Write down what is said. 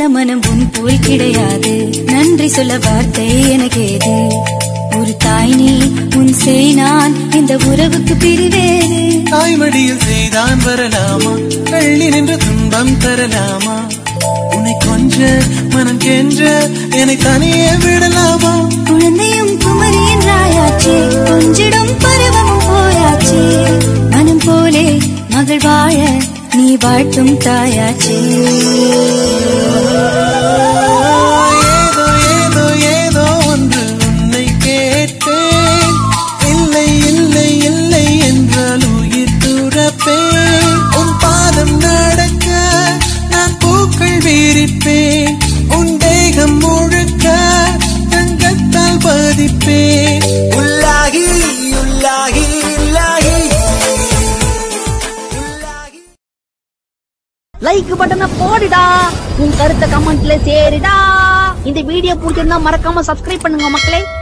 நல்ல மனம் உன் போல் கிடையாது நன்றி சொல்ல வார்த்தை எனக்கு ஏது ஒரு தாய் நீ உன் செய் நான் இந்த உறவுக்கு பிரிவேது தாய்மடியில் செய்தான் வரலாமா தள்ளி நின்று துன்பம் தரலாமா உன்னை கொஞ்ச மனம் கென்ற என்னை தனியே விடலாமா குழந்தையும் குமரியின் ராயாச்சே கொஞ்சிடும் பருவமும் போயாச்சே மனம் போலே மகள் வாழ நீ வாழ்த்தும் தாயாச்சே ஏதோ ஏதோ ஏதோ ஒன்று உன்னை கேட்டேன் இல்லை இல்லை இல்லை என்றால் உயிர் துறப்பேன் உன் பாதம் நடக்க நான் பூக்கள் வீரிப்பேன் உன் தேகம் முழுக்க தங்கத்தால் பதிப்பேன் உள்ளாகி உள்ளாகி உள்ளாகி லைக் பட்டனை போடுடா உன் கருத்தை கமெண்ட்ல சேருடா இந்த வீடியோ பிடிச்சிருந்தா மறக்காம சப்ஸ்கிரைப் பண்ணுங்க மக்களே